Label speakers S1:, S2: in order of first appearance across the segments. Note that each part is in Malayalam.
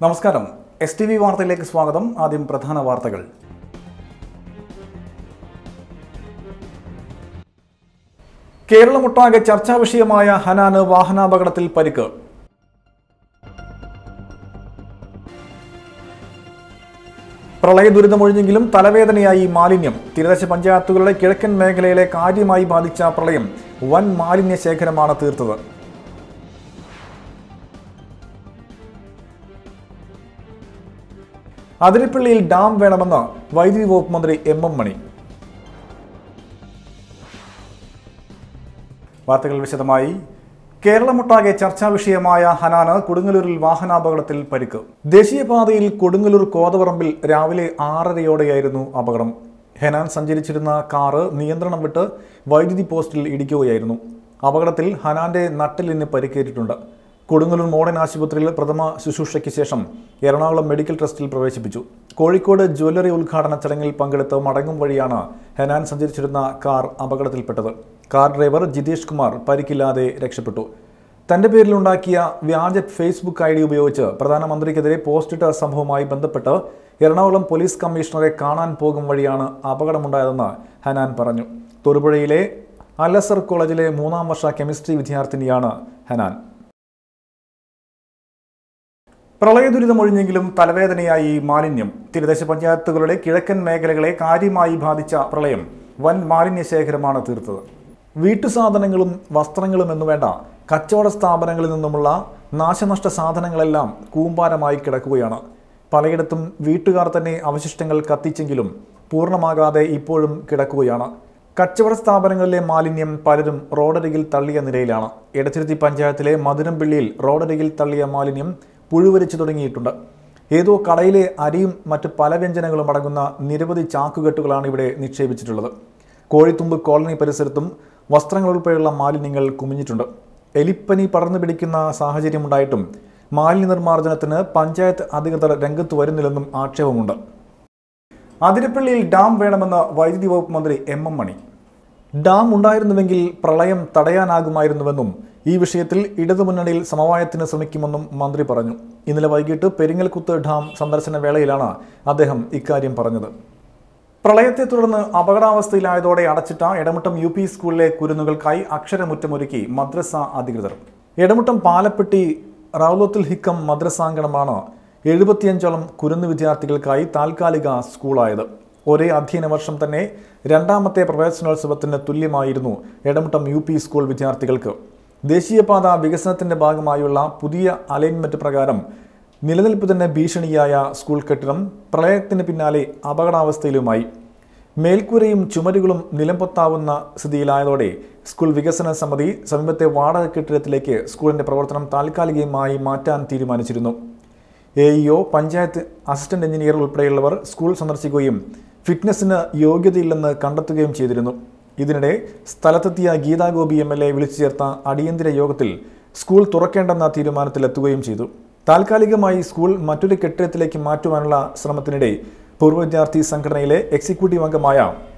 S1: നമസ്കാരം എസ് ടി വി വാർത്തയിലേക്ക് സ്വാഗതം ആദ്യം പ്രധാന വാർത്തകൾ കേരളമൊട്ടാകെ ചർച്ചാ വിഷയമായ ഹനാന് വാഹനാപകടത്തിൽ പരിക്ക് പ്രളയ ദുരിതമൊഴിഞ്ഞെങ്കിലും തലവേദനയായി മാലിന്യം തീരദേശ പഞ്ചായത്തുകളുടെ കിഴക്കൻ മേഖലയിലെ കാര്യമായി ബാധിച്ച പ്രളയം വൻ മാലിന്യ ശേഖരമാണ് തീർത്തത് അതിരപ്പള്ളിയിൽ ഡാം വേണമെന്ന് വൈദ്യുതി വകുപ്പ് മന്ത്രി എം എം മണി വാർത്തകൾ വിശദമായി കേരളമൊട്ടാകെ ചർച്ചാ വിഷയമായ ഹനാന് കൊടുങ്ങല്ലൂരിൽ വാഹനാപകടത്തിൽ പരിക്ക് ദേശീയപാതയിൽ കൊടുങ്ങല്ലൂർ കോതപറമ്പിൽ രാവിലെ ആറരയോടെയായിരുന്നു അപകടം ഹെനാൻ സഞ്ചരിച്ചിരുന്ന കാറ് നിയന്ത്രണം വിട്ട് വൈദ്യുതി പോസ്റ്റിൽ ഇടിക്കുകയായിരുന്നു അപകടത്തിൽ ഹനാന്റെ നട്ടിലിന് പരിക്കേറ്റിട്ടുണ്ട് കൊടുങ്ങല്ലൂർ മോഡേൺ ആശുപത്രിയിൽ പ്രഥമ ശുശ്രൂഷയ്ക്ക് ശേഷം എറണാകുളം മെഡിക്കൽ ട്രസ്റ്റിൽ പ്രവേശിപ്പിച്ചു കോഴിക്കോട് ജ്വല്ലറി ഉദ്ഘാടന ചടങ്ങിൽ പങ്കെടുത്ത് മടങ്ങും വഴിയാണ് ഹെനാൻ സഞ്ചരിച്ചിരുന്ന കാർ അപകടത്തിൽപ്പെട്ടത് കാർ ഡ്രൈവർ ജിതേഷ് കുമാർ പരിക്കില്ലാതെ രക്ഷപ്പെട്ടു തന്റെ പേരിലുണ്ടാക്കിയ വ്യാജ ഫേസ്ബുക്ക് ഐ ഡി ഉപയോഗിച്ച് പ്രധാനമന്ത്രിക്കെതിരെ പോസ്റ്റിട്ട സംഭവവുമായി ബന്ധപ്പെട്ട് എറണാകുളം പോലീസ് കമ്മീഷണറെ കാണാൻ പോകും വഴിയാണ് അപകടമുണ്ടായതെന്ന് ഹനാൻ പറഞ്ഞു തൊടുപുഴയിലെ അലസർ കോളേജിലെ മൂന്നാം വർഷ കെമിസ്ട്രി വിദ്യാർത്ഥിനിയാണ് ഹനാൻ പ്രളയ ദുരിതമൊഴിഞ്ഞെങ്കിലും തലവേദനയായി മാലിന്യം തീരദേശ പഞ്ചായത്തുകളുടെ കിഴക്കൻ മേഖലകളെ കാര്യമായി ബാധിച്ച പ്രളയം വൻ മാലിന്യ ശേഖരമാണ് തീർത്തത് വീട്ടുസാധനങ്ങളും വസ്ത്രങ്ങളും എന്നുവേണ്ട കച്ചവട സ്ഥാപനങ്ങളിൽ നിന്നുമുള്ള നാശനഷ്ട സാധനങ്ങളെല്ലാം കൂമ്പാരമായി കിടക്കുകയാണ് പലയിടത്തും വീട്ടുകാർ തന്നെ അവശിഷ്ടങ്ങൾ കത്തിച്ചെങ്കിലും പൂർണ്ണമാകാതെ ഇപ്പോഴും കിടക്കുകയാണ് കച്ചവട സ്ഥാപനങ്ങളിലെ മാലിന്യം പലരും റോഡരികിൽ തള്ളിയ നിലയിലാണ് എടച്ചിരുത്തി പഞ്ചായത്തിലെ മധുരംപിള്ളിയിൽ റോഡരികിൽ തള്ളിയ മാലിന്യം പുഴുവരിച്ചു തുടങ്ങിയിട്ടുണ്ട് ഏതോ കടയിലെ അരിയും മറ്റ് പല വ്യഞ്ജനങ്ങളും അടങ്ങുന്ന നിരവധി ചാക്കുകെട്ടുകളാണ് ഇവിടെ നിക്ഷേപിച്ചിട്ടുള്ളത് കോഴിത്തുമ്പ് കോളനി പരിസരത്തും വസ്ത്രങ്ങൾ ഉൾപ്പെടെയുള്ള മാലിന്യങ്ങൾ കുമിഞ്ഞിട്ടുണ്ട് എലിപ്പനി പടർന്നു പിടിക്കുന്ന സാഹചര്യമുണ്ടായിട്ടും മാലിന്യ നിർമ്മാർജ്ജനത്തിന് പഞ്ചായത്ത് അധികൃതർ രംഗത്ത് വരുന്നില്ലെന്നും ആക്ഷേപമുണ്ട് അതിരപ്പള്ളിയിൽ ഡാം വേണമെന്ന് വൈദ്യുതി വകുപ്പ് മന്ത്രി എം എം മണി ഡാം ഉണ്ടായിരുന്നുവെങ്കിൽ പ്രളയം തടയാനാകുമായിരുന്നുവെന്നും ഈ വിഷയത്തിൽ ഇടതുമുന്നണിയിൽ സമവായത്തിന് ശ്രമിക്കുമെന്നും മന്ത്രി പറഞ്ഞു ഇന്നലെ വൈകിട്ട് പെരിങ്ങൽകുത്ത് ഡാം സന്ദർശന വേളയിലാണ് അദ്ദേഹം ഇക്കാര്യം പറഞ്ഞത് പ്രളയത്തെ തുടർന്ന് അപകടാവസ്ഥയിലായതോടെ അടച്ചിട്ട എടമുട്ടം യു പി സ്കൂളിലെ കുരുന്നുകൾക്കായി അക്ഷരമുറ്റമൊരുക്കി മദ്രസ അധികൃതർ എടമുട്ടം പാലപ്പെട്ടി റൗലത്തുൽ ഹിക്കം മദ്രസാങ്കണമാണ് എഴുപത്തിയഞ്ചോളം കുരുന്നു വിദ്യാർത്ഥികൾക്കായി താൽക്കാലിക സ്കൂളായത് ഒരേ അധ്യയന വർഷം തന്നെ രണ്ടാമത്തെ പ്രവേശനോത്സവത്തിന് തുല്യമായിരുന്നു എടമുട്ടം യു പി സ്കൂൾ വിദ്യാർത്ഥികൾക്ക് ദേശീയപാത വികസനത്തിന്റെ ഭാഗമായുള്ള പുതിയ അലൈൻമെന്റ് പ്രകാരം നിലനിൽപ്പ് തന്നെ ഭീഷണിയായ സ്കൂൾ കെട്ടിടം പ്രളയത്തിന് പിന്നാലെ അപകടാവസ്ഥയിലുമായി മേൽക്കൂരയും ചുമരുകളും നിലംപൊത്താവുന്ന സ്ഥിതിയിലായതോടെ സ്കൂൾ വികസന സമിതി സമീപത്തെ വാടക കെട്ടിടത്തിലേക്ക് സ്കൂളിന്റെ പ്രവർത്തനം താൽക്കാലികമായി മാറ്റാൻ തീരുമാനിച്ചിരുന്നു A EO panchayat assistant engineer ഉൾപ്പെടെയുള്ളവർ സ്കൂൾ സന്ദർശിക്കുകയും ഫിറ്റ്നസിന് യോഗ്യതയില്ലെന്ന് കണ്ടെത്തുകയും ചെയ്തിരുന്നു ഇതിനിടെ സ്ഥലത്തെത്തിയ Geetha Gopi M L A വിളിച്ചു ചേർത്ത അടിയന്തര യോഗത്തിൽ സ്കൂൾ തുറക്കേണ്ടെന്ന തീരുമാനത്തിലെത്തുകയും ചെയ്തു താൽക്കാലികമായി സ്കൂൾ മറ്റൊരു കെട്ടിടത്തിലേക്ക് മാറ്റുവാനുള്ള ശ്രമത്തിനിടെ പൂർവ്വ വിദ്യാർത്ഥി സംഘടനയിലെ എക്സിക്യൂട്ടീവ് അംഗമായ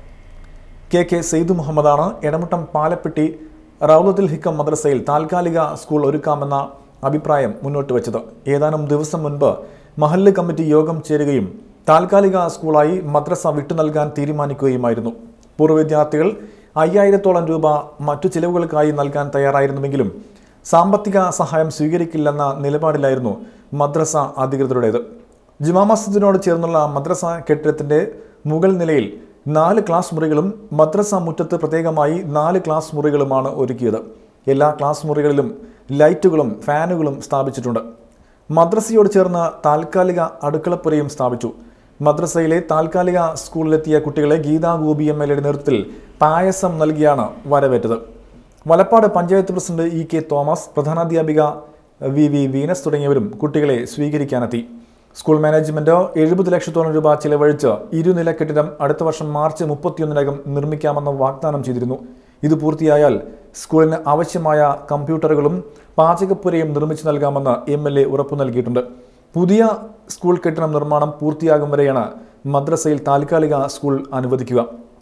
S1: കെ കെ സെയ്ദു മുഹമ്മദാണ് എടമുട്ടം പാലപ്പെട്ടി റൗലത്തുൽ ഹിക്കം മദ്രസയിൽ താൽക്കാലിക സ്കൂൾ ഒരുക്കാമെന്ന അഭിപ്രായം മുന്നോട്ട് വെച്ചത് ഏതാനും ദിവസം മുൻപ് മഹല്ല് കമ്മിറ്റി യോഗം ചേരുകയും താൽക്കാലിക സ്കൂളായി മദ്രസ വിട്ടു നൽകാൻ തീരുമാനിക്കുകയുമായിരുന്നു പൂർവ്വ വിദ്യാർത്ഥികൾ അയ്യായിരത്തോളം രൂപ മറ്റു ചിലവുകൾക്കായി നൽകാൻ തയ്യാറായിരുന്നുവെങ്കിലും സാമ്പത്തിക സഹായം സ്വീകരിക്കില്ലെന്ന നിലപാടിലായിരുന്നു മദ്രസ അധികൃതരുടേത് ജുമാ മസ്ജിദിനോട് ചേർന്നുള്ള മദ്രസ കെട്ടിടത്തിന്റെ മുകൾ നിലയിൽ നാല് ക്ലാസ് മുറികളും മദ്രസ മുറ്റത്ത് പ്രത്യേകമായി നാല് ക്ലാസ് മുറികളുമാണ് ഒരുക്കിയത് എല്ലാ ക്ലാസ് മുറികളിലും ലൈറ്റുകളും ഫാനുകളും സ്ഥാപിച്ചിട്ടുണ്ട് മദ്രസയോട് ചേർന്ന് താൽക്കാലിക അടുക്കളപ്പുരയും സ്ഥാപിച്ചു മദ്രസയിലെ താൽക്കാലിക സ്കൂളിലെത്തിയ കുട്ടികളെ ഗീതാ ഗോപി എം എൽ എയുടെ നേതൃത്വത്തിൽ പായസം നൽകിയാണ് വരവേറ്റത് Valappad panchayat president E K Thomas പ്രധാനാധ്യാപിക വി വി വീനസ് തുടങ്ങിയവരും കുട്ടികളെ സ്വീകരിക്കാനെത്തി സ്കൂൾ മാനേജ്മെന്റ് എഴുപത് ലക്ഷത്തോളം രൂപ ചിലവഴിച്ച് ഇരുനില കെട്ടിടം അടുത്ത വർഷം മാർച്ച് മുപ്പത്തിയൊന്നിനകം നിർമ്മിക്കാമെന്ന് വാഗ്ദാനം ചെയ്തിരുന്നു ഇത് പൂർത്തിയായാൽ സ്കൂളിന് ആവശ്യമായ കമ്പ്യൂട്ടറുകളും പാചകപ്പുരയും നിർമ്മിച്ചു നൽകാമെന്ന് എം എൽ എ ഉറപ്പു നൽകിയിട്ടുണ്ട് പുതിയ സ്കൂൾ കെട്ടിടം നിർമ്മാണം പൂർത്തിയാകും വരെയാണ് മദ്രസയിൽ താൽക്കാലിക സ്കൂൾ അനുവദിക്കുക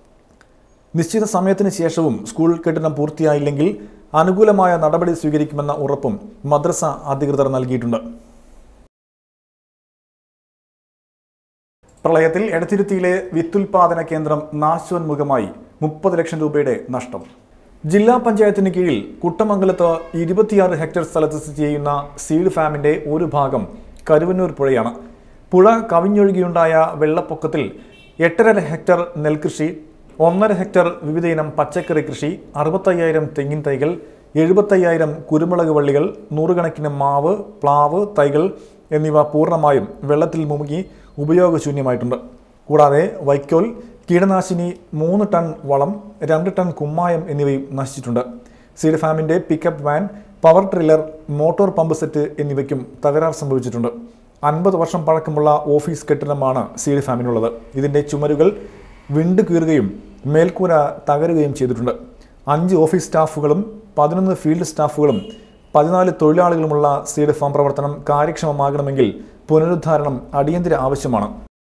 S1: നിശ്ചിത സമയത്തിന് ശേഷവും സ്കൂൾ കെട്ടിടം പൂർത്തിയായില്ലെങ്കിൽ അനുകൂലമായ നടപടി സ്വീകരിക്കുമെന്ന ഉറപ്പും മദ്രസ അധികൃതർ നൽകിയിട്ടുണ്ട് പ്രളയത്തിൽ എടത്തിരുത്തിയിലെ വിത്തുൽപാദന കേന്ദ്രം നാശോന്മുഖമായി മുപ്പത് ലക്ഷം രൂപയുടെ നഷ്ടം ജില്ലാ പഞ്ചായത്തിന് കീഴിൽ കുട്ടമംഗലത്ത് ഇരുപത്തിയാറ് ഹെക്ടർ സ്ഥലത്ത് സ്ഥിതി ചെയ്യുന്ന സീഡ് ഫാമിന്റെ ഒരു ഭാഗം കരുവന്നൂർ പുഴയാണ് പുഴ കവിഞ്ഞൊഴുകിയുണ്ടായ വെള്ളപ്പൊക്കത്തിൽ എട്ടര ഹെക്ടർ നെൽകൃഷി ഒന്നര ഹെക്ടർ വിവിധയിനം പച്ചക്കറി കൃഷി അറുപത്തയ്യായിരം തെങ്ങിൻ തൈകൾ എഴുപത്തയ്യായിരം കുരുമുളക് വള്ളികൾ നൂറുകണക്കിന് മാവ് പ്ലാവ് തൈകൾ എന്നിവ പൂർണ്ണമായും വെള്ളത്തിൽ മുങ്ങി ഉപയോഗശൂന്യമായിട്ടുണ്ട് കൂടാതെ വൈക്കോൽ കീടനാശിനി മൂന്ന് ടൺ വളം രണ്ട് ടൺ കുമ്മായം എന്നിവയും നശിച്ചിട്ടുണ്ട് സീഡ് ഫാമിന്റെ pickup van power tiller motor pump set എന്നിവയ്ക്കും തകരാർ സംഭവിച്ചിട്ടുണ്ട് അൻപത് വർഷം പഴക്കമുള്ള ഓഫീസ് കെട്ടിടമാണ് സീഡ് ഫാമിനുള്ളത് ഇതിന്റെ ചുമരുകൾ വിണ്ടു കീറുകയും മേൽക്കൂര തകരുകയും ചെയ്തിട്ടുണ്ട് അഞ്ച് ഓഫീസ് സ്റ്റാഫുകളും പതിനൊന്ന് ഫീൽഡ് സ്റ്റാഫുകളും പതിനാല് തൊഴിലാളികളുമുള്ള സീഡ് ഫാം പ്രവർത്തനം കാര്യക്ഷമമാകണമെങ്കിൽ പുനരുദ്ധാരണം അടിയന്തര ആവശ്യമാണ്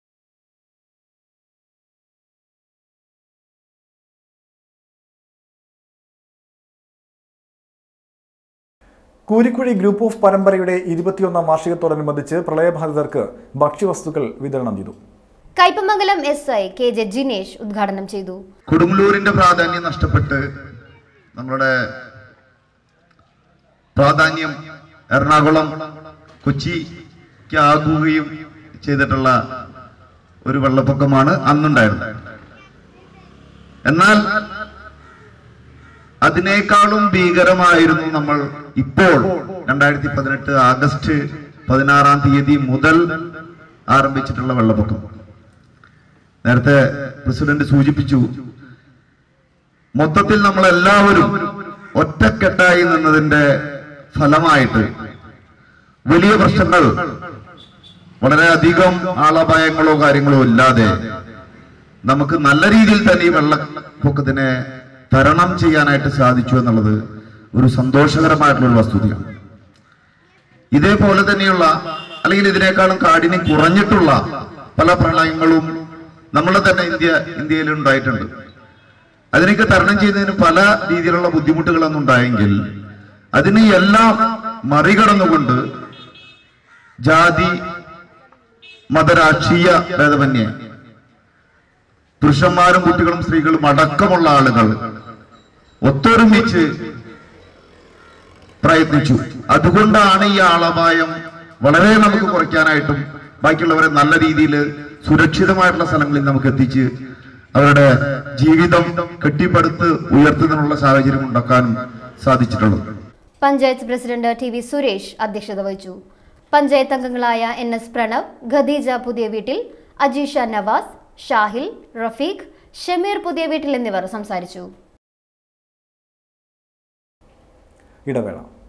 S1: കൂരിക്കുഴി ഗ്രൂപ്പ് ഓഫ് പരമ്പരയുടെ ഇരുപത്തിയൊന്നാം വാർഷികത്തോടനുബന്ധിച്ച് പ്രളയബാധിതർക്ക് ഭക്ഷ്യവസ്തുക്കൾ വിതരണം ചെയ്തു
S2: Kaipamangalam S I K J Jinesh ഉദ്ഘാടനം ചെയ്തു
S3: കൊടുങ്ങല്ലൂരിന്റെ പ്രാധാന്യം നഷ്ടപ്പെട്ട് നമ്മുടെ പ്രാധാന്യം എറണാകുളം കൊച്ചിക്ക് ആകുകയും ചെയ്തിട്ടുള്ള ഒരു വെള്ളപ്പൊക്കമാണ് അന്നുണ്ടായിരുന്നത് എന്നാൽ അതിനേക്കാളും ഭീകരമായിരുന്നു നമ്മൾ ഇപ്പോൾ രണ്ടായിരത്തി പതിനെട്ട് ആഗസ്റ്റ് പതിനാറാം തീയതി മുതൽ ആരംഭിച്ചിട്ടുള്ള വെള്ളപ്പൊക്കം നേരത്തെ പ്രസിഡന്റ് സൂചിപ്പിച്ചു മൊത്തത്തിൽ നമ്മൾ എല്ലാവരും ഒറ്റക്കെട്ടായി നിന്നതിന്റെ ഫലമായിട്ട് വലിയ പ്രശ്നങ്ങൾ വളരെയധികം ആളപായങ്ങളോ കാര്യങ്ങളോ ഇല്ലാതെ നമുക്ക് നല്ല രീതിയിൽ തന്നെ ഈ വെള്ളപ്പൊക്കത്തിനെ തരണം ചെയ്യാനായിട്ട് സാധിച്ചു എന്നുള്ളത് ഒരു സന്തോഷകരമായിട്ടുള്ള ഒരു വസ്തുതയാണ് ഇതേപോലെ തന്നെയുള്ള അല്ലെങ്കിൽ ഇതിനേക്കാളും കാഠിന്യം കുറഞ്ഞിട്ടുള്ള പല പ്രളയങ്ങളും നമ്മളെ തന്നെ ഇന്ത്യ ഇന്ത്യയിൽ ഉണ്ടായിട്ടുണ്ട് അതിനൊക്കെ തരണം ചെയ്യുന്നതിന് പല രീതിയിലുള്ള ബുദ്ധിമുട്ടുകളൊന്നും ഉണ്ടായെങ്കിൽ അതിനെ എല്ലാം മറികടന്നുകൊണ്ട് ജാതി മതരാഷ്ട്രീയ ഭേദമന്യേ പുരുഷന്മാരും കുട്ടികളും സ്ത്രീകളും അടക്കമുള്ള ആളുകൾ ഒത്തൊരുമിച്ച് പ്രയത്നിച്ചു അതുകൊണ്ടാണ് ഈ ആളപായം വളരെ നമുക്ക് കുറയ്ക്കാനായിട്ടും ബാക്കിയുള്ളവരെ നല്ല രീതിയിൽ സുരക്ഷിതമായിട്ടുള്ള സ്ഥലങ്ങളിൽ നമുക്ക് എത്തിച്ച് അവരുടെ ജീവിതം കെട്ടിപ്പടുത്ത് ഉയർത്തുന്നതിനുള്ള സാഹചര്യം ഉണ്ടാക്കാനും സാധിച്ചിട്ടുള്ളത്
S2: panchayat president T V Suresh അധ്യക്ഷത വഹിച്ചു പഞ്ചായത്ത് അംഗങ്ങളായ എൻ എസ് പ്രണവ് ഖദീജ പുതിയ വീട്ടിൽ അജീഷ നവാസ് ഷാഹിൽ റഫീഖ് ഷമീർ പുതിയ വീട്ടിൽ എന്നിവർ സംസാരിച്ചു
S1: ഇടവേള